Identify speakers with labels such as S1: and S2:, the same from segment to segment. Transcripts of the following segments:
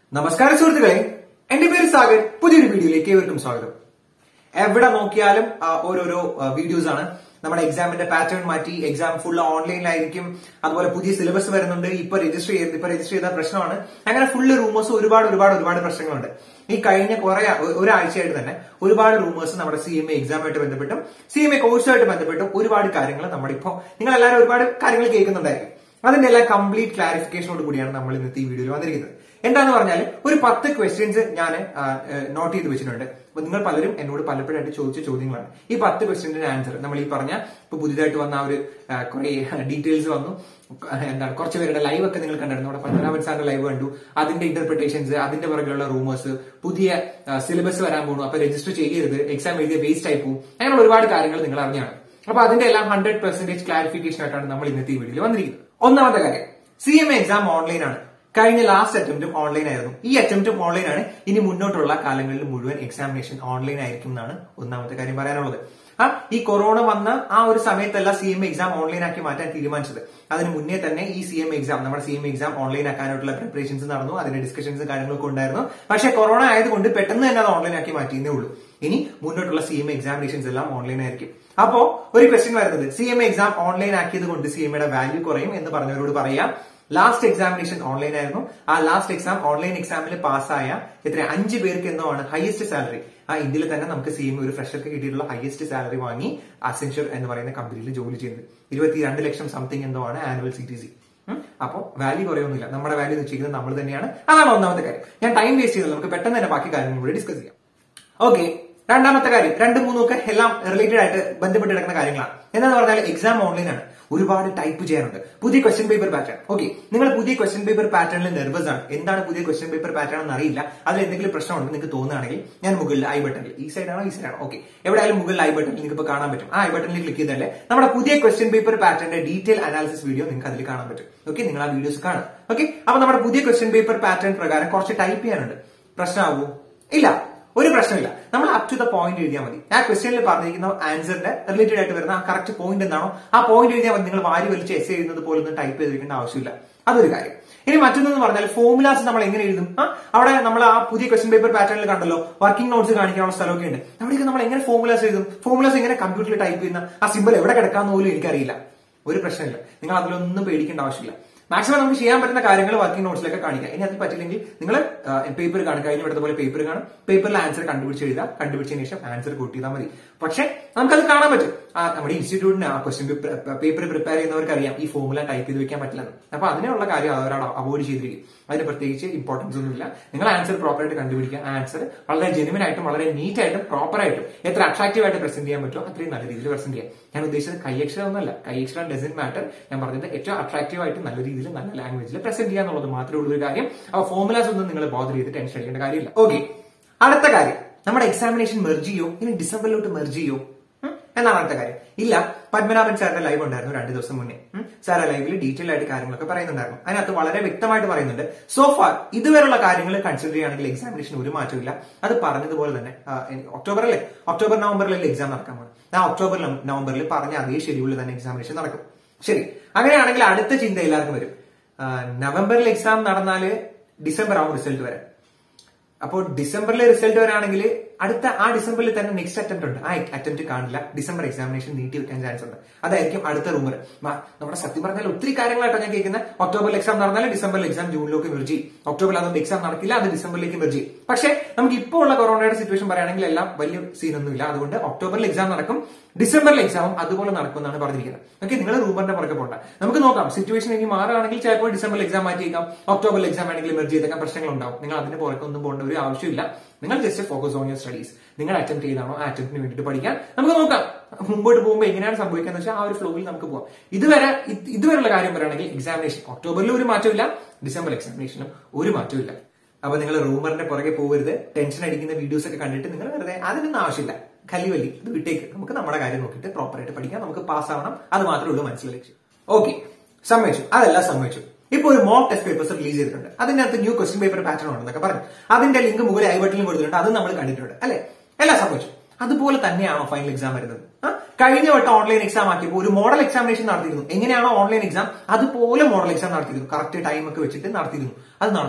S1: നമസ്കാരം സുഹൃത്തുക്കളെ എന്റെ പേര് സാഗർ പുതിയൊരു വീഡിയോയിലേക്ക് ഏവർക്കും സ്വാഗതം എവിടെ നോക്കിയാലും ആ, ഓരോരോ വീഡിയോസ് ആണ് നമ്മുടെ എക്സാമിന്റെ പാറ്റേൺ മാറ്റി എക്സാം ഫുൾ ഓൺലൈനിലായിരിക്കും അതുപോലെ പുതിയ സിലബസ് വരുന്നുണ്ട് ഇപ്പൊ രജിസ്റ്റർ ചെയ്ത് ഇപ്പൊ രജിസ്റ്റർ ചെയ്ത പ്രശ്നമാണ് അങ്ങനെ ഫുള്ള് റൂമേഴ്സ് ഒരുപാട് ഒരുപാട് ഒരുപാട് പ്രശ്നങ്ങളുണ്ട് ഈ കഴിഞ്ഞ കുറെ ഒ- ഒരാഴ്ചയായിട്ട് തന്നെ ഒരുപാട് റൂമേഴ്സ് നമ്മുടെ സി എം എ എക്സാമായിട്ട് ബന്ധപ്പെട്ടും സി എം എ കോഴ്സുമായിട്ട് ബന്ധപ്പെട്ടും ഒരുപാട് കാര്യങ്ങൾ നമ്മളിപ്പോ നിങ്ങൾ എല്ലാവരും ഒരുപാട് കാര്യങ്ങൾ കേൾക്കുന്നുണ്ടായിരിക്കും അതിന്റെ എല്ലാം കംപ്ലീറ്റ് ക്ലാരിഫിക്കേഷനോട് കൂടിയാണ് നമ്മൾ ഇന്നത്തെ ഈ വീഡിയോയിൽ വന്നിരിക്കുന്നത് എന്താന്ന് പറഞ്ഞാൽ ഒരു പത്ത് ക്വസ്റ്റ്യൻസ് ഞാൻ നോട്ട് ചെയ്ത് വെച്ചിട്ടുണ്ട് അപ്പൊ നിങ്ങൾ പലരും എന്നോട് പലപ്പോഴായിട്ട് ചോദിച്ച ചോദ്യങ്ങളാണ് ഈ പത്ത് ക്വസ്റ്റ്യൻസിന്റെ ആൻസർ നമ്മൾ ഈ പറഞ്ഞ ഇപ്പൊ പുതിയതായിട്ട് വന്ന ആ ഒരു ആ, കുറെ ഡീറ്റെയിൽസ് വന്നു ആ, എന്താണ് കുറച്ച് പേരുടെ ലൈവ് ഒക്കെ നിങ്ങൾ കണ്ടിരുന്നു അവിടെ പത്മനാഭൻ സാറിന്റെ ലൈവ് കണ്ടു അതിന്റെ ഇന്റർപ്രിട്ടേഷൻസ് അതിന്റെ പുറകിലുള്ള റൂമേഴ്സ് പുതിയ സിലബസ് വരാൻ പോകുന്നു അപ്പൊ രജിസ്റ്റർ ചെയ്യരുത് എക്സാം എഴുതിയ വേസ്റ്റ് ആയി പോകും അങ്ങനെയുള്ള ഒരുപാട് കാര്യങ്ങൾ നിങ്ങൾ അറിഞ്ഞാണ് അപ്പൊ അതിന്റെ എല്ലാം ഹൺഡ്രഡ് പെർസെന്റേജ് ക്ലാരിഫിക്കേഷൻ ആയിട്ടാണ് നമ്മൾ ഇന്നത്തെ ഈ വീഡിയോയിൽ വന്നിരിക്കുന്നത് ഒന്നാമത്തെ കാര്യം സി എം എക്സാം ഓൺലൈൻ ആണ് കഴിഞ്ഞ ലാസ്റ്റ് അറ്റംപ്റ്റും ഓൺലൈൻ ആയിരുന്നു ഈ അറ്റംപ്റ്റും ഓൺലൈൻ ആണ് ഇനി മുന്നോട്ടുള്ള കാലങ്ങളിൽ മുഴുവൻ എക്സാമിനേഷൻ ഓൺലൈൻ ആയിരിക്കും എന്നാണ് ഒന്നാമത്തെ കാര്യം പറയാനുള്ളത് ആ ഈ കൊറോണ വന്ന ആ ഒരു സമയത്തല്ല സി എം എക്സാം ഓൺലൈൻ ആക്കി മാറ്റാൻ തീരുമാനിച്ചത് അതിന് മുന്നേ തന്നെ ഈ സി എം എക്സാം നമ്മുടെ സി എം എക്സാം ഓൺലൈൻ ആക്കാനായിട്ടുള്ള പ്രിപ്പറേഷൻസ് നടന്നു അതിന്റെ ഡിസ്കഷൻസ് കാര്യങ്ങളൊക്കെ ഉണ്ടായിരുന്നു പക്ഷേ കൊറോണ ആയതുകൊണ്ട് പെട്ടെന്ന് തന്നെ അത് ഓൺലൈൻ ആക്കി മാറ്റിയേ ഉള്ളൂ ഇനി മുന്നോട്ടുള്ള സി എം എക്സാമിനേഷൻസ് എല്ലാം ഓൺലൈൻ ആയിരിക്കും അപ്പോ ഒരു ക്വസ്റ്റ്യൻ വരുന്നത് സി എം എക്സാം ഓൺലൈൻ ആക്കിയത് കൊണ്ട് സി എം യുടെ വാല്യൂ കുറയും എന്ന് പറഞ്ഞവരോട് പറയാം ലാസ്റ്റ് എക്സാമിനേഷൻ ഓൺലൈൻ ആയിരുന്നു ആ ലാസ്റ്റ് എക്സാം ഓൺലൈൻ എക്സാമിൽ പാസ്സായ എത്ര അഞ്ച് പേർക്ക് എന്തോ ആണ് ഹയസ്റ്റ് സാലറി ആ ഇന്ത്യയിൽ തന്നെ നമുക്ക് സി എം ഒരു ഫ്രഷർക്ക് കിട്ടിയിട്ടുള്ള ഹയസ്റ്റ് സാലറി വാങ്ങി അസെൻഷ്യർ എന്ന് പറയുന്ന കമ്പനിയിൽ ജോലി ചെയ്യുന്നത് ഇരുപത്തിരണ്ട് ലക്ഷം സംതിങ് എന്തോ ആണ് ആനുവൽ സി ടി സി അപ്പോ വാല്യൂ കുറയൊന്നുമില്ല നമ്മുടെ വാല്യൂ നിശ്ചയിക്കുന്നത് നമ്മൾ തന്നെയാണ് അതാണ് ഒന്നാമത്തെ കാര്യം ഞാൻ ടൈം വേസ്റ്റ് ചെയ്തത് നമുക്ക് പെട്ടെന്ന് തന്നെ ബാക്കി കാര്യങ്ങൾ കൂടി ഡിസ്കസ് ചെയ്യാം ഓക്കെ രണ്ടാമത്തെ കാര്യം രണ്ടും മൂന്നും ഒക്കെ എല്ലാം റിലേറ്റഡ് ആയിട്ട് ബന്ധപ്പെട്ട് കിടക്കുന്ന കാര്യങ്ങളാണ് എന്താന്ന് പറഞ്ഞാൽ എക്സാം ഓൺലൈൻ ആണ് ഒരുപാട് ടൈപ്പ് ചെയ്യാനുണ്ട് പുതിയ ക്വസ്റ്റ്യൻ പേപ്പർ പാറ്റേൺ ഓക്കെ നിങ്ങൾ പുതിയ ക്വസ്റ്റ്യൻ പേപ്പർ പാറ്റേണിൽ നെർവസ് ആണ് എന്താണ് പുതിയ ക്വസ്റ്റ്യൻ പേപ്പർ പാറ്റേൺ എന്ന് അറിയില്ല അതിൽ എന്തെങ്കിലും പ്രശ്നമുണ്ട് നിങ്ങൾക്ക് തോന്നുകയാണെങ്കിൽ ഞാൻ മുകളിൽ ഐ ബട്ടണിൽ ഈ സൈഡ് ആണോ ഈ സൈഡ് ആണോ ഓക്കെ എവിടെയായാലും മുകളിൽ ഐ ബട്ടണിൽ നിങ്ങൾക്ക് ഇപ്പോൾ കാണാൻ പറ്റും ആ ഐ ബട്ടണിൽ ക്ലിക്ക് ചെയ്താലേ നമ്മുടെ പുതിയ ക്വസ്റ്റ്യൻ പേപ്പർ പാറ്റേണിന്റെ ഡീറ്റെയിൽ അനാലിസിസ് വീഡിയോ നിങ്ങൾക്ക് അതിൽ കാണാൻ പറ്റും ഓക്കെ നിങ്ങൾ ആ വീഡിയോസ് കാണാം ഓക്കെ അപ്പൊ നമ്മുടെ പുതിയ ക്വസ്റ്റ്യൻ പേപ്പർ പാറ്റേൺ പ്രകാരം കുറച്ച് ടൈപ്പ് ചെയ്യാനുണ്ട് പ്രശ്നമാകുമോ ഇല്ല ഒരു പ്രശ്നമില്ല നമ്മൾ അപ് ടു ദ പോയിന്റ് എഴുതിയാൽ മതി ആ ക്വസ്റ്റ്യനിൽ പറഞ്ഞിരിക്കുന്ന ആൻസറിന്റെ റിലേറ്റഡ് ആയിട്ട് വരുന്ന ആ കറക്റ്റ് പോയിന്റ് എന്താണോ ആ പോയിന്റ് എഴുതിയാൽ മതി നിങ്ങൾ വാരി വലിച്ച് എസ് എഴുതുന്നത് പോലെ ഒന്നും ടൈപ്പ് ചെയ്തിരിക്കേണ്ട ആവശ്യമില്ല അതൊരു കാര്യം ഇനി മറ്റൊന്നെന്ന് പറഞ്ഞാൽ ഫോമുലാസ് നമ്മൾ എങ്ങനെ എഴുതും ആ അവിടെ നമ്മൾ ആ പുതിയ ക്വസ്റ്റ്യൻ പേപ്പർ പാറ്റേണിൽ കണ്ടല്ലോ വർക്കിംഗ് നോട്ട്സ് കാണിക്കാനുള്ള സ്ഥലമൊക്കെ ഉണ്ട് അവിടെയൊക്കെ നമ്മൾ എങ്ങനെ ഫോമുലാസ് എഴുതും ഫോമുലാസ് എങ്ങനെ കമ്പ്യൂട്ടറിൽ ടൈപ്പ് ചെയ്യുന്ന ആ സിമ്പിൾ എവിടെ കിടക്കാന്ന് പോലും എനിക്കറിയില്ല ഒരു പ്രശ്നമില്ല നിങ്ങൾ അതിലൊന്നും പേടിക്കേണ്ട ആവശ്യമില്ല മാക്സിമം നമുക്ക് ചെയ്യാൻ പറ്റുന്ന കാര്യങ്ങൾ വർക്കിംഗ് നോട്ട്സിലൊക്കെ കാണിക്കാം ഇനി അത് പറ്റില്ലെങ്കിൽ നിങ്ങൾ പേപ്പർ കാണും കഴിഞ്ഞ ഇവിടുത്തെ പോലെ പേപ്പർ കാണും പേപ്പറിൽ ആൻസർ കണ്ടുപിടിച്ച് എഴുതാം കണ്ടുപിടിച്ചതിന് ശേഷം ആൻസർ കൂട്ടി ചെയ്താൽ മതി പക്ഷെ നമുക്കത് കാണാൻ പറ്റും ആ നമ്മുടെ ഇൻസ്റ്റിറ്റ്യൂട്ടിന് ആ ക്വസ്റ്റ്യൻ പേപ്പർ പ്രിപ്പയർ ചെയ്യുന്നവർക്ക് അറിയാം ഈ ഫോമുല ടൈപ്പ് ചെയ്ത് വെക്കാൻ പറ്റില്ലെന്ന് അപ്പൊ അതിനുള്ള കാര്യം അവരോട് അവോയ്ഡ് ചെയ്തിരിക്കും അതിന് പ്രത്യേകിച്ച് ഇമ്പോർട്ടൻസ് ഒന്നുമില്ല നിങ്ങൾ ആൻസർ പ്രോപ്പറായിട്ട് കണ്ടുപിടിക്കുക ആൻസർ വളരെ ജെനുവൻ ആയിട്ടും വളരെ നീറ്റ് ആയിട്ടും പ്രോപ്പർ ആയിട്ടും എത്ര അട്രാക്റ്റീവ് ആയിട്ട് പ്രസന്റ് ചെയ്യാൻ പറ്റുമോ അത്രയും നല്ല രീതിയിൽ പ്രസന്റ് ചെയ്യാം ഞാൻ ഉദ്ദേശിച്ചത് കൈയക്ഷരം ഒന്നുമല്ല കൈയക്ഷരം ഡസൻ മാറ്റർ ഞാൻ പറഞ്ഞത് ഏറ്റവും അട്രാക്റ്റീവ് ആയിട്ട് നല്ല രീതിയിൽ നല്ല ലാംഗ്വേജിൽ പ്രസന്റ് ചെയ്യുക എന്നുള്ളത് മാത്രമേ ഉള്ളൂ ഒരു കാര്യം അപ്പൊ ഫോമുലാസ് ഒന്നും നിങ്ങൾ ബോധർ ചെയ്ത് ടെൻഷൻ അടിക്കേണ്ട കാര്യമില്ല ഓക്കെ അടുത്ത കാര്യം നമ്മുടെ എക്സാമിനേഷൻ മെർജ് ചെയ്യോ ഇനി ഡിസംബറിലോട്ട് മെർജ് ചെയ്യോ ഉം? എന്നാണ് അടുത്ത കാര്യം ഇല്ല പത്മനാഭൻ സാറിന്റെ ലൈവ് ഉണ്ടായിരുന്നു രണ്ട് ദിവസം മുന്നേ സാർ ആ ലൈവിൽ ഡീറ്റെയിൽ ആയിട്ട് കാര്യങ്ങളൊക്കെ പറയുന്നുണ്ടായിരുന്നു അതിനകത്ത് വളരെ വ്യക്തമായിട്ട് പറയുന്നുണ്ട് സോ ഫാർ ഇതുവരെയുള്ള കാര്യങ്ങൾ കൺസിഡർ ചെയ്യുകയാണെങ്കിൽ എക്സാമിനേഷൻ ഒരു മാറ്റമില്ല അത് പറഞ്ഞതുപോലെ തന്നെ ആ, എ- ഒക്ടോബറിലെ ഒക്ടോബർ നവംബറിലല്ലേ എക്സാം നടക്കാൻ പോകുന്നത് ആ ഒക്ടോബർ നം- നവംബറിൽ പറഞ്ഞ അതേ ഷെഡ്യൂളിൽ തന്നെ എക്സാമിനേഷൻ നടക്കും ശരി അങ്ങനെയാണെങ്കിൽ അടുത്ത ചിന്ത എല്ലാവർക്കും വരും ആ, നവംബറിൽ എക്സാം നടന്നാല് ഡിസംബർ ആവും റിസൾട്ട് വരാൻ അപ്പോൾ ഡിസംബറിലെ റിസൾട്ട് വരാണെങ്കിൽ അടുത്ത ആ ഡിസംബറിൽ തന്നെ നെക്സ്റ്റ് അറ്റംപ്റ്റ് ഉണ്ട് ആ അറ്റംപ്റ്റ് കാണില്ല ഡിസംബർ എക്സാമിനേഷൻ നീട്ടി വെക്കാൻ ചാൻസ് ഉണ്ട് അതായിരിക്കും അടുത്ത റൂമർ നമ്മുടെ സത്യം പറഞ്ഞാൽ ഒത്തിരി കാര്യങ്ങളായിട്ടാണ് ഞാൻ കേൾക്കുന്നത് ഒക്ടോബറിൽ എക്സാം നടന്നാൽ ഡിസംബറിൽ എക്സാം ജൂണിലേക്ക് മെർജി ഒക്ടോബറിൽ അതുകൊണ്ട് എക്സാം നടക്കില്ല അത് ഡിസംബറിലേക്ക് മെർജി പക്ഷേ നമുക്ക് ഇപ്പോൾ ഉള്ള കൊറോണയുടെ സിറ്റുവേഷൻ പറയുകയാണെങ്കിൽ എല്ലാം വലിയ സീനൊന്നുമില്ല അതുകൊണ്ട് ഒക്ടോബറിൽ എക്സാം നടക്കും ഡിസംബറിൽ എക്സാമും അതുപോലെ നടക്കും എന്നാണ് പറഞ്ഞിരിക്കുന്നത് ഓക്കെ നിങ്ങൾ റൂമറിന്റെ പുറകെ പോകണ്ട നമുക്ക് നോക്കാം സിറ്റുവേഷൻ ഇനി മാറുകയാണെങ്കിൽ ചിലപ്പോൾ ഡിസംബറിൽ എക്സാം മാറ്റിയേക്കാം ഒക്ടോബറിൽ എക്സാം ആണെങ്കിൽ മെർജ് ചെയ്തേക്കാൻ പ്രശ്നങ്ങൾ ഉണ്ടാവും നിങ്ങൾ അതിന് പുറകെ ഒന്നും പോകേണ്ട ഒരു ആവശ്യമില്ല നിങ്ങൾ just focus on your studies നിങ്ങൾ അറ്റംപ്റ്റ് ചെയ്താണോ ആ അറ്റംപ്റ്റിന് വേണ്ടിയിട്ട് പഠിക്കാൻ നമുക്ക് നോക്കാം മുമ്പോട്ട് പോകുമ്പോൾ എങ്ങനെയാണ് സംഭവിക്കുക വെച്ചാൽ ആ ഒരു ഫ്ലോയിൽ നമുക്ക് പോകാം ഇതുവരെ ഇത് ഇതുവരെയുള്ള കാര്യം പറയുകയാണെങ്കിൽ എക്സാമിനേഷൻ ഒക്ടോബറിൽ ഒരു മാറ്റമില്ല ഡിസംബർ എക്സാമിനേഷനും ഒരു മാറ്റമില്ല അപ്പൊ നിങ്ങൾ റൂമറിന്റെ പുറകെ പോകരുത് ടെൻഷൻ അടിക്കുന്ന വീഡിയോസ് ഒക്കെ കണ്ടിട്ട് നിങ്ങൾ വെറുതെ അതിനൊന്നും ആവശ്യമില്ല കല്ലിവല്ലി ഇത് വിട്ടേക്ക് നമുക്ക് നമ്മുടെ കാര്യം നോക്കിയിട്ട് പ്രോപ്പറായിട്ട് പഠിക്കാം നമുക്ക് പാസ് ആവണം അത് മാത്രമേ ഉള്ളൂ മനസ്സിലെ ലക്ഷ്യം ഓക്കെ സമ്മതിച്ചു അതെല്ലാം സമ്മതിച്ചു ഇപ്പൊ ഒരു മോക്ക് ടെസ്റ്റ് പേപ്പേഴ്സ് റിലീസ് ചെയ്തിട്ടുണ്ട് അതിന്റെ അകത്ത് ന്യൂ ക്വസ്റ്റ്യൻ പേപ്പർ പാറ്റേൺ ഉണ്ടെന്നൊക്കെ പറഞ്ഞു അതിന്റെ ലിങ്ക് മുകളിൽ ഐ ബട്ടണിൽ കൊടുത്തിട്ടുണ്ട് അത് നമ്മൾ കണ്ടിട്ടുണ്ട് അല്ലെ എല്ലാം സംഭവിച്ചു അതുപോലെ തന്നെയാണോ ഫൈനൽ എക്സാം വരുന്നത് ആ? കഴിഞ്ഞ വട്ടം ഓൺലൈൻ എക്സാം ആക്കിയപ്പോൾ ഒരു മോഡൽ എക്സാമിനേഷൻ നടത്തിയിരുന്നു എങ്ങനെയാണോ ഓൺലൈൻ എക്സാം അതുപോലെ മോഡൽ എക്സാം നടത്തിയിരുന്നു കറക്റ്റ് ടൈം ഒക്കെ വെച്ചിട്ട് നടത്തിയിരുന്നു അത് നടത്തുമോ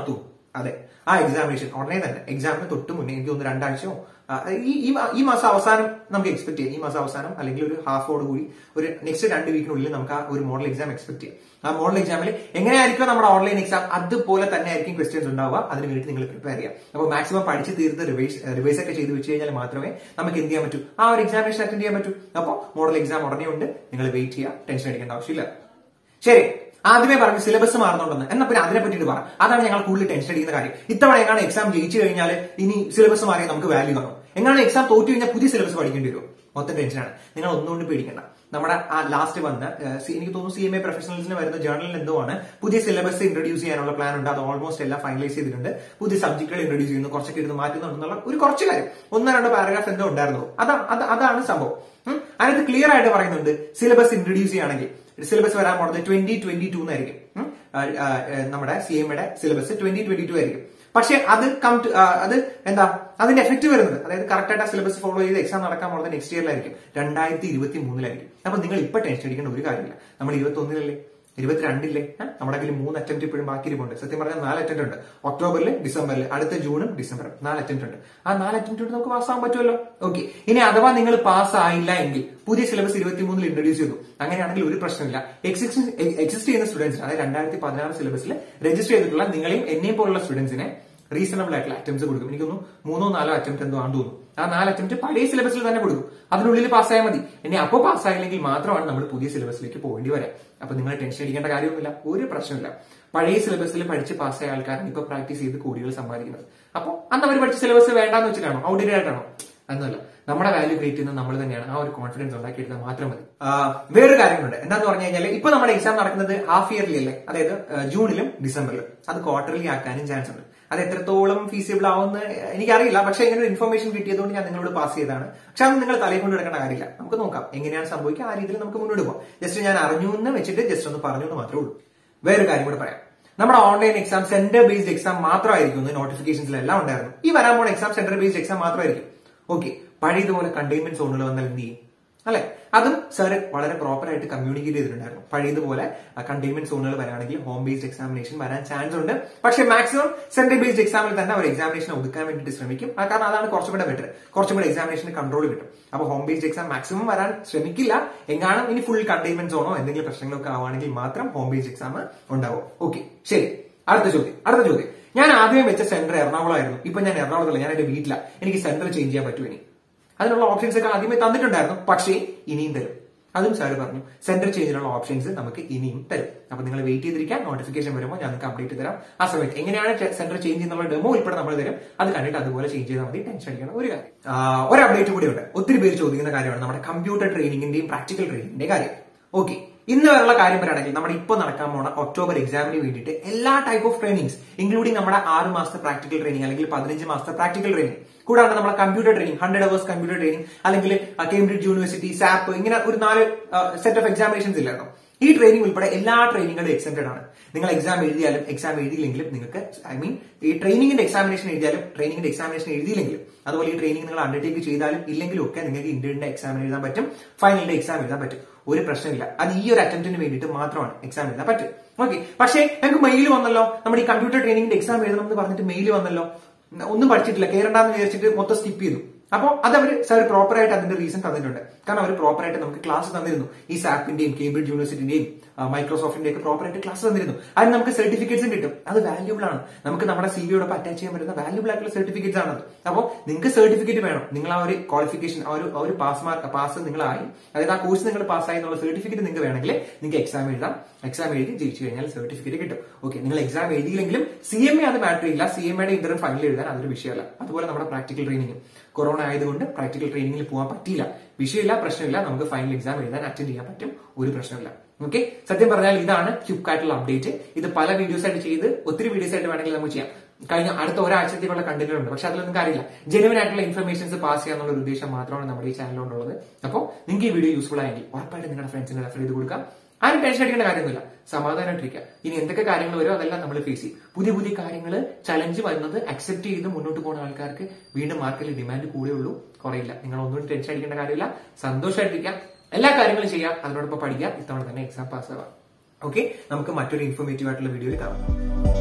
S1: അതെ ആ എക്സാമിനേഷൻ ഉടനെ തന്നെ എക്സാമിന് തൊട്ട് മുന്നേ എനിക്ക് തോന്നുന്നു രണ്ടാഴ്ചയോ ആ, ഈ ഈ മാ- ഈ മാസം അവസാനം നമുക്ക് എക്സ്പെക്ട് ചെയ്യാം ഈ മാസം അവസാനം അല്ലെങ്കിൽ ഒരു ഹാഫോട് കൂടി ഒരു നെക്സ്റ്റ് രണ്ട് വീക്കിനുള്ളിൽ നമുക്ക് ആ ഒരു മോഡൽ എക്സാം എക്സ്പെക്ട് ചെയ്യാം ആ മോഡൽ എക്സാമിൽ എങ്ങനെയായിരിക്കും നമ്മുടെ ഓൺലൈൻ എക്സാം അതുപോലെ തന്നെ ആയിരിക്കും ക്വസ്റ്റ്യൻസ് ഉണ്ടാവുക അതിന് വേണ്ടി നിങ്ങൾ പ്രിപ്പയർ ചെയ്യാം അപ്പോൾ മാക്സിമം പഠിച്ച് തീർത്ത് റിവൈസ് റിവൈസ് ഒക്കെ ചെയ്ത് വെച്ച് കഴിഞ്ഞാൽ മാത്രമേ നമുക്ക് എന്ത് ചെയ്യാൻ പറ്റൂ ആ ഒരു എക്സാമിനേഷൻ അറ്റൻഡ് ചെയ്യാൻ പറ്റൂ അപ്പോൾ മോഡൽ എക്സാം ഉടനെ ഉണ്ട് നിങ്ങൾ വെയിറ്റ് ചെയ്യുക ടെൻഷൻ അടിക്കേണ്ട ആവശ്യമില്ല ശരി ആദ്യമേ പറഞ്ഞു സിലബസ് മാറുന്നുണ്ടെന്ന് എന്നാ പിന്നെ അതിനെ പറ്റിയിട്ട് പറ അതാണ് ഞങ്ങൾ കൂടുതൽ ടെൻഷൻ അടിക്കുന്ന കാര്യം ഇത്തവണ എങ്ങാണ് എക്സാം ജയിച്ചു കഴിഞ്ഞാൽ ഇനി സിലബസ് മാറിയാൽ നമുക്ക് വാല്യൂ കാണും എങ്ങാണ് എക്സാം തോറ്റു കഴിഞ്ഞാൽ പുതിയ സിലബസ് പഠിക്കേണ്ടി വരും മൊത്തം ടെൻഷനാണ് നിങ്ങൾ ഒന്നുകൊണ്ട് പേടിക്കണ്ട നമ്മുടെ ആ ലാസ്റ്റ് വന്ന ഏഹ്, സി- എനിക്ക് തോന്നുന്നു സി എം എ പ്രൊഫഷണൽസിന് വരുന്ന ജേർണലിൽ എന്തോ ആണ് പുതിയ സിലബസ് ഇൻട്രൊഡ്യൂസ് ചെയ്യാനുള്ള പ്ലാൻ ഉണ്ട് അത് ഓൾമോസ്റ്റ് എല്ലാം ഫൈനലൈസ് ചെയ്തിട്ടുണ്ട് പുതിയ സബ്ജക്റ്റുകൾ ഇൻട്രൊഡ്യൂസ് ചെയ്യുന്നു കുറച്ചൊക്കെ എടുത്ത് മാറ്റുന്നുണ്ടെന്നുള്ള ഒരു കുറച്ച് കാര്യം ഒന്നോ രണ്ടോ പാരഗ്രാഫ് എന്തോ ഉണ്ടായിരുന്നു അതാ അത് അതാണ് സംഭവം ഉം. അതിനകത്ത് ക്ലിയർ ആയിട്ട് പറയുന്നുണ്ട് സിലബസ് ഇൻട്രൊഡ്യൂസ് ചെയ്യുകയാണെങ്കിൽ സിലബസ് വരാൻ പോകുന്നത് ട്വന്റി ട്വന്റി ടു എന്നായിരിക്കും ഉം. ആ, ആ, ഏ, നമ്മുടെ സി എമ്മയുടെ സിലബസ് ട്വന്റി ട്വന്റി ടു ആയിരിക്കും പക്ഷെ അത് കം ടു അത് എന്താ അതിന്റെ എഫക്ട് വരുന്നത് അതായത് കറക്റ്റ് ആയിട്ട് സിലബസ് ഫോളോ ചെയ്ത് എക്സാം നടക്കാൻ പോകുന്നത് നെക്സ്റ്റ് ഇയറിലായിരിക്കും രണ്ടായിരത്തി ഇരുപത്തി മൂന്നിലായിരിക്കും അപ്പൊ നിങ്ങൾ ഇപ്പൊ ടെൻഷൻ അടിക്കേണ്ട ഒരു കാര്യമില്ല നമ്മൾ ഇരുപത്തി ഒന്നിലല്ലേ ഇരുപത്തിരണ്ടില്ലേ ഏഹ്? നമ്മുടെ കയ്യിൽ മൂന്ന് അറ്റംപ്റ്റ് ഇപ്പോഴും ബാക്കി ഇരിപ്പുണ്ട് സത്യം പറഞ്ഞാൽ നാല് അറ്റംപ്റ്റ് ഉണ്ട് ഒക്ടോബറിൽ ഡിസംബറിൽ അടുത്ത ജൂണും ഡിസംബറും നാല് അറ്റംപ്റ്റ് ഉണ്ട് ആ നാല് അറ്റംപ്റ്റ് കൊണ്ട് നമുക്ക് പാസ്സാകാൻ പറ്റുമല്ലോ ഓക്കെ ഇനി അഥവാ നിങ്ങൾ പാസ് ആയില്ല എങ്കിൽ പുതിയ സിലബസ് ഇരുപത്തിമൂന്നിൽ ഇൻട്രൊഡ്യൂസ് ചെയ്തു അങ്ങനെയാണെങ്കിൽ ഒരു പ്രശ്നമില്ല എക്സിസ്റ്റ് ചെയ്യുന്ന സ്റ്റുഡൻസിന് അതായത് രണ്ടായിരത്തി പതിനാറ് സിലബസിൽ രജിസ്റ്റർ ചെയ്തിട്ടുള്ള നിങ്ങളെയും എന്നെയും പോലുള്ള സ്റ്റുഡൻസിനെ റീസണബിൾ ആയിട്ടുള്ള അറ്റംപ്റ്റ്സ് കൊടുക്കും എനിക്ക് തോന്നുന്നു മൂന്നോ നാലോ അറ്റംപ്റ്റ് എന്തോ ആണെന്ന് തോന്നുന്നു ആ നാല് അറ്റംപ്റ്റ് പഴയ സിലബസിൽ തന്നെ കൊടുക്കും അതിനുള്ളിൽ പാസ്സായാൽ മതി ഇനി അപ്പോൾ പാസ്സായില്ലെങ്കിൽ മാത്രമാണ് നമ്മൾ പുതിയ സിലബസിലേക്ക് പോകേണ്ടി വരാം അപ്പൊ നിങ്ങൾ ടെൻഷൻ അടിക്കേണ്ട കാര്യമൊന്നുമില്ല ഒരു പ്രശ്നമില്ല പഴയ സിലബസിൽ പഠിച്ച് പാസ്സായ ആൾക്കാരാണ് ഇപ്പൊ പ്രാക്ടീസ് ചെയ്ത് കോടികൾ സമ്പാദിക്കുന്നത് അപ്പോൾ അന്ന് അവർ പഠിച്ച സിലബസ് വേണ്ടാന്ന് വെച്ചിട്ടാണോ ഔട്ട്ഡേറ്റഡ് ആയിട്ടാണോ എന്നല്ല നമ്മുടെ വാല്യൂ ക്രിയേറ്റ് ചെയ്യുന്നത് നമ്മൾ തന്നെയാണ് ആ ഒരു കോൺഫിഡൻസ് ഉണ്ടാക്കിയെടുത്താൽ മാത്രം മതി ആ, വേറൊരു കാര്യമുണ്ട് എന്താന്ന് പറഞ്ഞു കഴിഞ്ഞാൽ ഇപ്പൊ നമ്മുടെ എക്സാം നടക്കുന്നത് ഹാഫ് ഇയർലി അല്ലേ അതായത് ആ, ജൂണിലും ഡിസംബറിലും അത് ക്വാർട്ടർലി ആക്കാനും ചാൻസ് ഉണ്ട് അത് എത്രത്തോളം ഫീസിബിൾ ആവുമെന്ന് എനിക്കറിയില്ല പക്ഷെ ഇങ്ങനെ ഒരു ഇൻഫർമേഷൻ കിട്ടിയതുകൊണ്ട് ഞാൻ നിങ്ങളോട് പാസ് ചെയ്തതാണ് പക്ഷെ അത് നിങ്ങൾ തലയിൽ കൊണ്ട് എടുക്കേണ്ട കാര്യമില്ല നമുക്ക് നോക്കാം എങ്ങനെയാണ് സംഭവിക്കുക ആ രീതിയിൽ നമുക്ക് മുന്നോട്ട് പോകാം ജസ്റ്റ് ഞാൻ അറിഞ്ഞു എന്ന് വെച്ചിട്ട് ജസ്റ്റ് ഒന്ന് പറഞ്ഞു എന്ന് മാത്രമേ ഉള്ളൂ വേറൊരു കാര്യം കൂടെ പറയാം നമ്മുടെ online exam centre based exam മാത്രമായിരിക്കും നോട്ടിഫിക്കേഷൻസിലെല്ലാം ഉണ്ടായിരുന്നു ഈ വരാൻ പോണ എക്സാം സെന്റർ ബേസ്ഡ് എക്സാം മാത്രമായിരിക്കും ഓക്കെ പഴയതുപോലെ കണ്ടെയ്ൻമെന്റ് സോണുകൾ വന്നാൽ എന്ത് ചെയ്യും അല്ലെ അതും സാർ വളരെ പ്രോപ്പർ ആയിട്ട് കമ്മ്യൂണിക്കേറ്റ് ചെയ്തിട്ടുണ്ടായിരുന്നു പഴയതുപോലെ കണ്ടെയ്ൻമെന്റ് സോണുകൾ വരാണെങ്കിൽ ഹോം ബേസ്ഡ് എക്സാമിനേഷൻ വരാൻ ചാൻസ് ഉണ്ട് പക്ഷേ മാക്സിമം സെന്റർ ബേസ്ഡ് എക്സാമിൽ തന്നെ അവർ എക്സാമിനേഷൻ ഒതുക്കാൻ വേണ്ടിയിട്ട് ശ്രമിക്കും ആ കാരണം അതാണ് കുറച്ചും കൂടെ ബെറ്റർ കുറച്ചും കൂടെ എക്സാമിനേഷന് കൺട്രോൾ കിട്ടും അപ്പൊ ഹോം ബേസ്ഡ് എക്സാം മാക്സിമം വരാൻ ശ്രമിക്കില്ല എങ്ങാനും ഇനി ഫുൾ കണ്ടെയ്ൻമെന്റ് സോണോ എന്തെങ്കിലും പ്രശ്നങ്ങളൊക്കെ ആവുകയാണെങ്കിൽ മാത്രം ഹോം ബേസ്ഡ് എക്സാം ഉണ്ടാവും ഓക്കെ ശരി അടുത്ത ചോദ്യം അടുത്ത ചോദ്യം ഞാൻ ആദ്യം വെച്ച സെന്റർ എറണാകുളമായിരുന്നു ഇപ്പൊ ഞാൻ എറണാകുളത്തല്ല ഞാൻ എന്റെ വീട്ടിലാണ് എനിക്ക് സെന്റർ ചേഞ്ച് ചെയ്യാൻ പറ്റുമോ ഇനി അതിനുള്ള ഓപ്ഷൻസ് ഒക്കെ ആദ്യമേ തന്നിട്ടുണ്ടായിരുന്നു പക്ഷേ ഇനിയും തരും അതും സാർ പറഞ്ഞു സെന്റർ ചേഞ്ചിനുള്ള ഓപ്ഷൻസ് നമുക്ക് ഇനിയും തരും അപ്പൊ നിങ്ങൾ വെയിറ്റ് ചെയ്തിരിക്കാൻ നോട്ടിഫിക്കേഷൻ വരുമ്പോൾ ഞാൻ നിങ്ങൾക്ക് അപ്ഡേറ്റ് തരാം ആ സമയത്ത് എങ്ങനെയാണ് സെന്റർ ചേഞ്ച് എന്നുള്ള ഡെമോ ഉൾപ്പെടെ നമ്മൾ തരും അത് കണ്ടിട്ട് അതുപോലെ ചേഞ്ച് ചെയ്താൽ മതി ടെൻഷൻ അടിക്കണം ഒരു കാര്യം ആ, ഒരു അപ്ഡേറ്റ് കൂടി ഉണ്ട് ഒത്തിരി പേര് ചോദിക്കുന്ന കാര്യമാണ് നമ്മുടെ കമ്പ്യൂട്ടർ ട്രെയിനിങ്ങിന്റെയും പ്രാക്ടിക്കൽ ട്രെയിനിങ്ങിന്റെ കാര്യം ഓക്കെ ഇന്ന് വരെയുള്ള കാര്യം പറയുകയാണെങ്കിൽ നമ്മുടെ ഇപ്പോൾ നടക്കാൻ പോണ ഒക്ടോബർ എക്സാമിന് വേണ്ടിയിട്ട് എല്ലാ ടൈപ്പ് ഓഫ് ട്രെയിനിങ്സ് ഇൻക്ലൂഡിംഗ് നമ്മുടെ ആറ് മാസത്തെ പ്രാക്ടിക്കൽ ട്രെയിനിങ് അല്ലെങ്കിൽ പതിനഞ്ച് മാസത്തെ പ്രാക്ടിക്കൽ ട്രെയിനിങ് കൂടാതെ നമ്മുടെ computer training hundred hours computer training അല്ലെങ്കിൽ കേംബ്രിഡ്ജ് യൂണിവേഴ്സിറ്റി സാപ്പ് ഇങ്ങനെ ഒരു നാല് സെറ്റ് ഓഫ് എക്സാമിനേഷൻസ് ഇല്ലായിരുന്നു ഈ ട്രെയിനിങ് ഉൾപ്പെടെ എല്ലാ ട്രെയിനിങ്ങുകളും എക്സെപ്റ്റഡ് ആണ് നിങ്ങൾ എക്സാം എഴുതിയാലും എക്സാം എഴുതിയില്ലെങ്കിലും നിങ്ങൾക്ക് ഐ മീൻ ഈ ട്രെയിനിങ്ങിന്റെ എക്സാമിനേഷൻ എഴുതിയാലും ട്രെയിനിങ്ങിന്റെ എക്സാമിനേഷൻ എഴുതിയില്ലെങ്കിലും അതുപോലെ ഈ ട്രെയിനിങ് നിങ്ങൾ അണ്ടർടേക്ക് ചെയ്താലും ഇല്ലെങ്കിലും ഒക്കെ നിങ്ങൾക്ക് ഇന്റർന്റെ എക്സാം എഴുതാൻ പറ്റും ഫൈനലിന്റെ എക്സാം എഴുതാൻ പറ്റും ഒരു പ്രശ്നമില്ല അത് ഈ ഒരു അറ്റംപ്റ്റിന് വേണ്ടിയിട്ട് മാത്രമാണ് എക്സാം എഴുതാൻ പറ്റും ഓക്കെ പക്ഷേ ഞങ്ങൾക്ക് മെയിൽ വന്നല്ലോ നമ്മുടെ ഈ കമ്പ്യൂട്ടർ ട്രെയിനിങ്ങിന്റെ എക്സാം എഴുതണം എന്ന് പറഞ്ഞിട്ട് മെയിൽ വന്നല്ലോ ഒന്നും പഠിച്ചിട്ടില്ല കയറണ്ടെന്ന് വിചാരിച്ചിട്ട് മൊത്തം സ്കിപ്പ് ചെയ്തു അപ്പൊ അത് അവർ സാർ പ്രോപ്പർ ആയിട്ട് അതിന്റെ റീസൺ തന്നിട്ടുണ്ട് കാരണം അവർ പ്രോപ്പർ ആയിട്ട് നമുക്ക് ക്ലാസ് തന്നിരുന്നു ഈ സാപ്പിന്റെയും കേംബ്രിഡ്ജ് യൂണിവേഴ്സിറ്റിന്റെയും മൈക്രോസോഫ്റ്റിന്റെ ഒക്കെ പ്രോപ്പർ ആയിട്ട് ക്ലാസ് തന്നിരുന്നു അതിന് നമുക്ക് സർട്ടിഫിക്കറ്റ്സും കിട്ടും അത് വാല്യൂബിൾ ആണ് നമുക്ക് നമ്മുടെ സി വിയോടൊപ്പം അറ്റാച്ച് ചെയ്യാൻ പറ്റുന്ന വാല്യൂബിൾ ആയിട്ടുള്ള സർട്ടിഫിക്കറ്റ്സ് ആണ് അത് അപ്പോൾ നിങ്ങൾക്ക് സർട്ടിഫിക്കറ്റ് വേണം നിങ്ങൾ ആ ഒരു ക്വാളിഫിക്കേഷൻ ആ ഒരു ആ ഒരു പാസ് മാർക്ക് പാസ് നിങ്ങളായി അതായത് ആ കോഴ്സ് നിങ്ങൾ പാസ്സായി എന്നുള്ള സർട്ടിഫിക്കറ്റ് നിങ്ങൾക്ക് വേണമെങ്കിൽ നിങ്ങൾക്ക് എക്സാം എഴുതാം എക്സാം എഴുതി ജയിച്ചു കഴിഞ്ഞാൽ സർട്ടിഫിക്കറ്റ് കിട്ടും ഓക്കെ നിങ്ങൾ എക്സാം എഴുതിയില്ലെങ്കിലും സി എം എ അത് മാറ്റർ ചെയ്യില്ല സി എം എയുടെ ഇന്റർ ഫൈനൽ എഴുതാൻ അതൊരു വിഷയമല്ല അതുപോലെ നമ്മുടെ പ്രാക്ടിക്കൽ ട്രെയിനിങ് കൊറോണ ആയതുകൊണ്ട് പ്രാക്ടിക്കൽ ട്രെയിനിങ്ങിൽ പോകാൻ പറ്റിയില്ല വിഷയമില്ല പ്രശ്നമില്ല നമുക്ക് ഫൈനൽ എക്സാം എഴുതാൻ അറ്റൻഡ് ചെയ്യാൻ പറ്റും ഒരു പ്രശ്നമില്ല ഓക്കെ സത്യം പറഞ്ഞാൽ ഇതാണ് ക്യുക്കായിട്ടുള്ള അപ്ഡേറ്റ് ഇത് പല വീഡിയോസ് ആയിട്ട് ചെയ്ത് ഒത്തിരി വീഡിയോസ് ആയിട്ട് വേണമെങ്കിൽ നമുക്ക് ചെയ്യാം കഴിഞ്ഞ അടുത്ത ഒരാഴ്ചത്തേക്കുള്ള കണ്ടന്റ് ഉണ്ട് പക്ഷെ അതിൽ നിങ്ങൾക്ക് അറിയില്ല ജെനുവൻ ആയിട്ടുള്ള ഇൻഫർമേഷൻസ് പാസ് ചെയ്യാന്നുള്ള ഒരു ഉദ്ദേശം മാത്രമാണ് നമ്മുടെ ഈ ചാനൽ കൊണ്ടുള്ളത് അപ്പോൾ നിങ്ങൾക്ക് ഈ വീഡിയോ യൂസ്ഫുൾ ആയെങ്കിൽ ഉറപ്പായിട്ട് നിങ്ങളുടെ ഫ്രണ്ട്സിന് റെഫർ ചെയ്ത് കൊടുക്കാം ആരും ടെൻഷൻ അടിക്കേണ്ട കാര്യമൊന്നുമില്ല സമാധാനമായിട്ടിരിക്കുക ഇനി എന്തൊക്കെ കാര്യങ്ങൾ വരുമോ അതെല്ലാം നമ്മൾ ഫേസ് ചെയ്യും പുതിയ പുതിയ കാര്യങ്ങൾ ചലഞ്ച് വരുന്നത് അക്സെപ്റ്റ് ചെയ്ത് മുന്നോട്ട് പോകുന്ന ആൾക്കാർക്ക് വീണ്ടും മാർക്കറ്റിൽ ഡിമാൻഡ് കൂടെ ഉള്ളൂ കുറയില്ല നിങ്ങൾ ഒന്നും ടെൻഷൻ അടിക്കേണ്ട കാര്യമില്ല സന്തോഷമായിട്ടിരിക്കാം എല്ലാ കാര്യങ്ങളും ചെയ്യാം അതിനോടൊപ്പം പഠിക്കാം ഇത്തവണ തന്നെ എക്സാം പാസ് ആവാം ഓക്കെ നമുക്ക് മറ്റൊരു ഇൻഫോർമേറ്റീവ് ആയിട്ടുള്ള വീഡിയോയിൽ കാണാം